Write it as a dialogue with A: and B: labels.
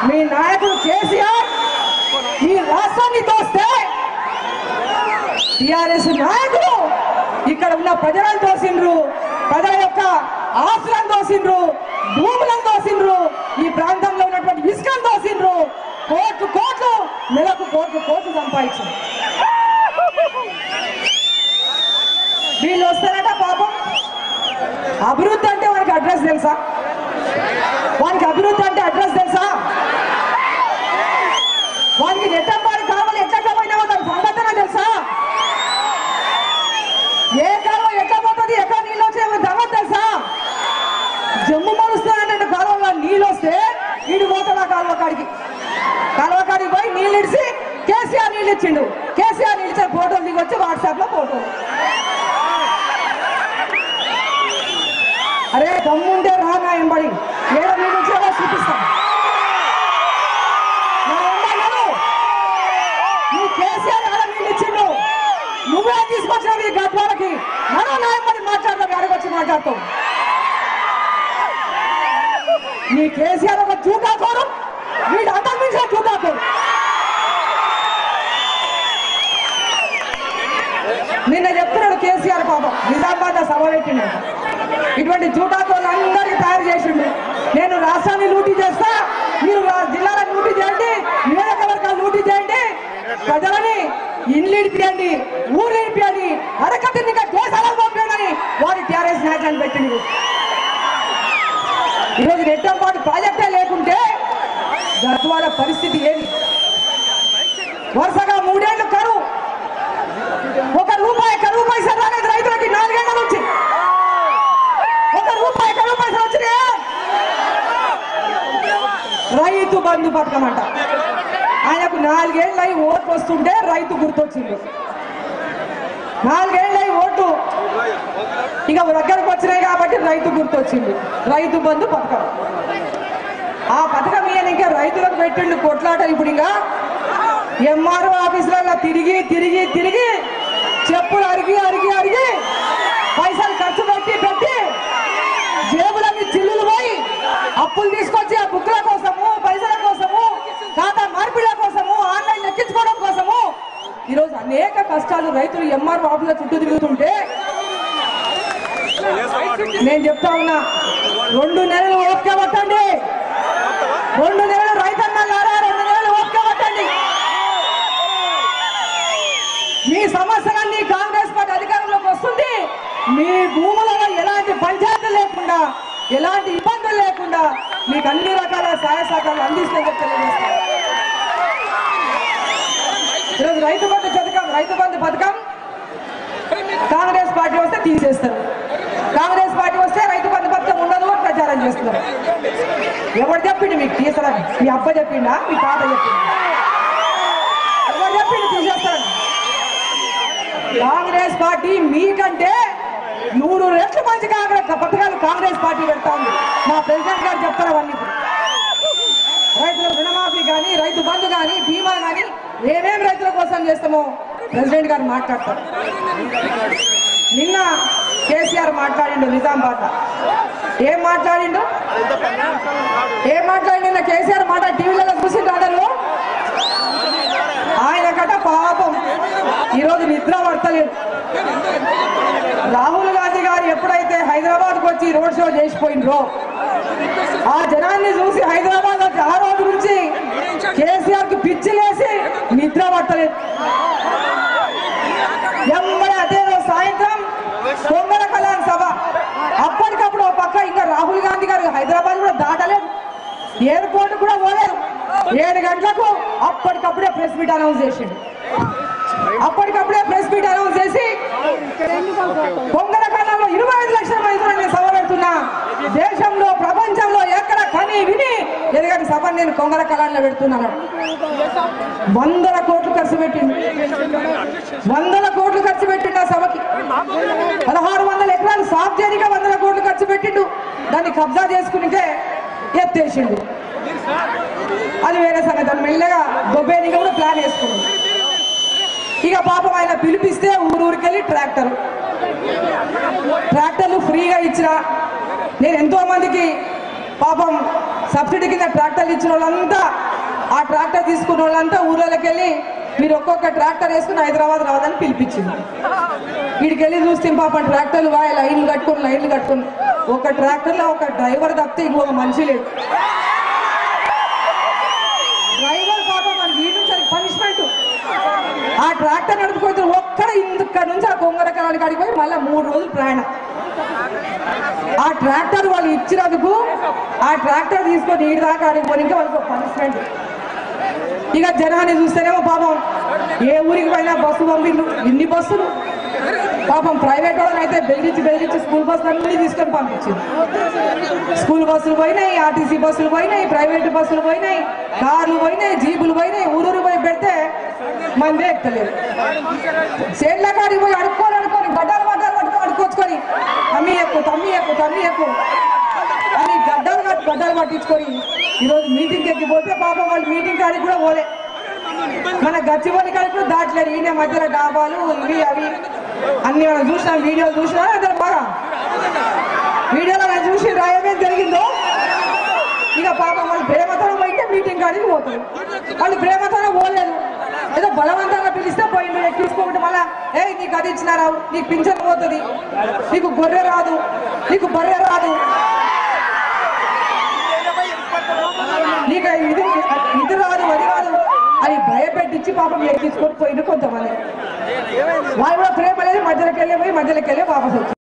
A: మీ నాయకుడు కేసీఆర్ ఈ రాష్ట్రాన్ని తోస్తే టిఆర్ఎస్ నాయకులు ఇక్కడ ఉన్న ప్రజలను తోసిండ్రు ప్రజల యొక్క ఆస్తులను తోసిండ్రు భూములను తోసిండ్రు ఈ ప్రాంతంలో ఉన్నటువంటి ఇసుకను తోసిండ్రు కోట్లు కోట్లు నెలకు కోట్లు కోట్లు సంపాదించారు వీళ్ళు వస్తారట పాపం అభివృద్ధి అంటే వానికి అడ్రస్ తెలుసా వానికి అభివృద్ధి అంటే అడ్రస్ తెలుసా వానికి నెట్టంపాడు కావాలి ఎట్లా పోయినావో దాని సంగతన తెలుసా ఏ కాలువ ఎట్లా పోతుంది ఎక్కడ నీళ్ళు వచ్చాయో తర్వాత తెలుసా జమ్ము మరుస్తానంటే కాలువలో నీళ్ళు వస్తే వీడు పోతాడు ఆ కాలువ కాడికి కాలువ కాడికి పోయి నీళ్ళు ఇడిచి కేసీఆర్ నీళ్ళు ఇచ్చిండు కేసీఆర్ నీళ్ళు ఇచ్చిన ఫోటోలు దిగి వచ్చి వాట్సాప్ లో ఫోటో అరే దమ్ముంటే రా నా ఎంబడి ఏడ నీళ్ళు వచ్చావో చూపిస్తా నా ఎంబడి నడు. నీ కేసీఆర్ ఆడ నీళ్ళు ఇచ్చిండు నువ్వే తీసుకొచ్చినావు ఈ గద్వాలకి మనం నాయమని మాట్లాడతావు అడగొచ్చి మాట్లాడతావు నీ కేసీఆర్ ఒక చూటాకోరు వీడు అంతకు మించిన చూటాకోరు నిన్న చెప్తున్నాడు కేసీఆర్ పాపం నిజామాబాద్ సభ పెట్టిండు ఇటువంటి జూటాకోళ్ళు అందరికీ తయారు చేసిండు నేను రాష్ట్రాన్ని లూటీ చేస్తా మీరు రా- జిల్లాలను లూటీ చేయండి నియోజకవర్గాలు లూటీ చేయండి ప్రజలని ఇల్లు ఇడిపియండి ఊరు ఇడిపియండి అరకతిని ఇంకా కేసాలకు పంపించండి వారి టీఆర్ఎస్ నాయకులను పెట్టింది ఈరోజు రెట్టంపాటు ప్రాజెక్టే లేకుంటే గద్వాల పరిస్థితి ఏమి వరుసగా మూడేళ్లు కరువు ఒక రూపాయి కరువు పైసలు రాలేదు రైతులకి నాలుగేళ్ల నుంచి ఒక రూపాయి కరువు పైసలు వచ్చినాయా రైతు బంధు పథకం అంట ఆయనకు నాలుగేళ్ళు అయి ఓట్లు వస్తుంటే రైతు గుర్తొచ్చింది నాలుగేళ్ళు అయి ఓట్లు ఇక దగ్గరకు వచ్చినాయి కాబట్టి రైతు గుర్తొచ్చింది రైతు బంధు పథకం ఆ పథకం ఈయన ఇంకా రైతులకు పెట్టిండు కొట్లాట ఇప్పుడు ఇంకా ఎంఆర్ఓ ఆఫీసులలో తిరిగి తిరిగి తిరిగి చెప్పులు అరిగి అరిగి అరిగి పైసలు ఖర్చు పెట్టి పెట్టి జేబులన్నీ చిల్లులు పోయి అప్పులు తీసుకొచ్చి ఆ బుక్ల కోసము పైసల కోసము ఖాతా మార్పిడిల కోసము ఆన్లైన్ ఎక్కించుకోవడం కోసము ఈరోజు అనేక కష్టాలు రైతులు ఎంఆర్ఓ ఆఫీసుల చుట్టూ తిరుగుతుంటే నేను చెప్తా ఉన్నా రెండు నెలలు ఓపిక పట్టండి రెండు నెలలు రైతన్నలారా రెండు నెలలు ఓపిక పట్టండి మీ సమస్యలన్నీ కాంగ్రెస్ పార్టీ అధికారంలోకి వస్తుంది మీ భూములలో ఎలాంటి పంచాయతీలు లేకుండా ఎలాంటి ఇబ్బందులు లేకుండా మీకు అన్ని రకాల సహాయ సహకారాలు అందిస్తుందని తెలియజేస్తాను ఈరోజు రైతు బంధు పథకం రైతు బంధు పథకం కాంగ్రెస్ పార్టీ వస్తే తీసేస్తారు కాంగ్రెస్ పార్టీ వస్తే రైతు బంధు పథకం ఉండదు అని ప్రచారం చేస్తున్నారు ఎవరు చెప్పిండు మీకు తీసరని మీ అబ్బ చెప్పిండా మీ తాత చెప్పిండా ఎవరు చెప్పిండు తీసేస్తారని కాంగ్రెస్ పార్టీ మీకంటే నూరు రెట్లు మంచి కాంగ్రెస్ పథకాలు కాంగ్రెస్ పార్టీ పెడతా ఉంది మా ప్రెసిడెంట్ గారు చెప్తారు అవన్నీ ఇప్పుడు. రైతుల రుణమాఫీ కానీ రైతు బంధు కానీ బీమా కానీ ఏమేం రైతుల కోసం చేస్తామో ప్రెసిడెంట్ గారు మాట్లాడతారు నిన్న కేసీఆర్ మాట్లాడిండు నిజామాబాద్ ఏం మాట్లాడిండు ఏం మాట్లాడిండు నిన్న కేసీఆర్ మాట టీవీలలో చూసిండు అందరూ ఆయన కట పాపం ఈరోజు నిద్ర పడతలేదు రాహుల్ గాంధీ గారు ఎప్పుడైతే హైదరాబాద్కు వచ్చి రోడ్ షో చేసిపోయినరో ఆ జనాన్ని చూసి హైదరాబాద్ వచ్చి ఆ రోజు నుంచి కేసీఆర్ కి పిచ్చిలేసి నిద్ర పట్టలేదు ఎమ్మడి అదే రోజు సాయంత్రం పొంగల కళ్యాణ్ సభ అప్పటికప్పుడు ఒక పక్క ఇంకా రాహుల్ గాంధీ గారు హైదరాబాద్ కూడా దాటలేదు ఎయిర్పోర్ట్ కూడా పోలేదు ఏడు గంటలకు అప్పటికప్పుడే ప్రెస్ మీట్ అనౌన్స్ చేసిండు అప్పటికప్పుడే ప్రెస్ మీట్ అనౌన్స్ చేసి పొంగల కళలో ఇరవై ఐదు లక్షల మంది నేను సభ పెడుతున్నా దేశంలో ప్రపంచంలో ఎక్కడ కని విని ఎదగని సభ నేను కొంగల కళాల్లో పెడుతున్నాను వందల కోట్లు ఖర్చు పెట్టింది వందల కోట్లు ఖర్చు పెట్టిండు ఆ సభకి పదహారు వందల ఎకరాలు సాఫ్ చేయడానికి వందల కోట్లు ఖర్చు పెట్టిండు దాన్ని కబ్జా చేసుకునికే ఎత్తేసిండు అది వేరే సంగతి అది మెల్లగా దొబ్బేనికి కూడా ప్లాన్ వేసుకున్నాడు ఇక పాపం ఆయన పిలిపిస్తే ఊరూరికెళ్ళి ట్రాక్టర్ ట్రాక్టర్లు ఫ్రీగా ఇచ్చిన నేను ఎంతో మందికి పాపం సబ్సిడీ కింద ట్రాక్టర్లు ఇచ్చిన వాళ్ళంతా ఆ ట్రాక్టర్ తీసుకున్న వాళ్ళంతా ఊర్లోకి వెళ్ళి మీరు ఒక్కొక్క ట్రాక్టర్ వేసుకుని హైదరాబాద్ రావదని పిలిపించింది వీడికి వెళ్ళి చూస్తే పాపం ట్రాక్టర్లు వాయి లైన్లు కట్టుకుని లైన్లు కట్టుకుని ఒక ట్రాక్టర్లో ఒక డ్రైవర్ తప్పితే ఇంకొక మనిషి లేడు డ్రైవర్ పాపం మనకి వీడి నుంచి పనిష్మెంట్ ఆ ట్రాక్టర్ నడుపుకుంటే ఒక్కడ ఇక్కడ నుంచి ఆ కొంగర కళానికి అడిగిపోయి మళ్ళీ మూడు రోజులు ప్రయాణం ఆ ట్రాక్టర్ వాళ్ళు ఇచ్చినందుకు ఆ ట్రాక్టర్ తీసుకొని ఈడి దాకా అడిగిపోయి వాళ్ళకి పనిష్మెంట్ ఇక జనాన్ని చూస్తేనేమో పాపం ఏ ఊరికి పోయినా బస్సు పంపిండు ఇన్ని బస్సులు పాపం ప్రైవేట్ వాళ్ళని అయితే బెదిరించి బెదిరించి స్కూల్ బస్సులు అన్ని తీసుకొని పంపించింది స్కూల్ బస్సులు పోయినాయి ఆర్టీసీ బస్సులు పోయినాయి ప్రైవేట్ బస్సులు పోయినాయి కార్లు పోయినాయి జీపులు పోయినాయి ఊరూరు పోయి పెడితే మందే ఎక్కలేదు సేట్ల కాడికి పోయి అడుక్కొని అడుక్కొని గడ్డలు గడ్డలు పట్టుకొని అడుక్కొచ్చుకొని తమ్మి ఎక్కువ తమ్మి ఎక్కువ తమ్మి ఎక్కువ అని గడ్డలు కట్టి గడ్డలు పట్టించుకొని ఈరోజు మీటింగ్ ఎక్కిపోతే పాపం వాళ్ళు మీటింగ్ కాడికి కూడా పోలే మన గచ్చిబోని కాడికి కూడా దాటలేరు ఈయన మధ్యలో డాబాలు ఇవి అవి అన్ని మనం చూసినాం వీడియోలు చూసినా అందరు బాగా వీడియోలో నేను చూసి రాయమేం జరిగిందో ఇక పాపం వాళ్ళు ప్రేమతో పోయితే మీటింగ్ కాడికి పోతారు వాళ్ళు ప్రేమతో పోలేదు ఏదో బలవంతంగా పిలిస్తే పోయిండు ఎక్కించుకోకుండా మళ్ళా ఏ నీకు అది ఇచ్చినారా నీకు పింఛన్ పోతుంది నీకు గొర్రె రాదు నీకు బర్రె రాదు నీకు ఇది ఇది రాదు అది రాదు అని భయపెట్టించి పాపం ఎక్కించుకొని పోయిండు కొంతమంది వాళ్ళు కూడా ప్రేమ లేదు మధ్యలోకి వెళ్ళి పోయి మధ్యలోకి వెళ్ళి వాపస్ వచ్చి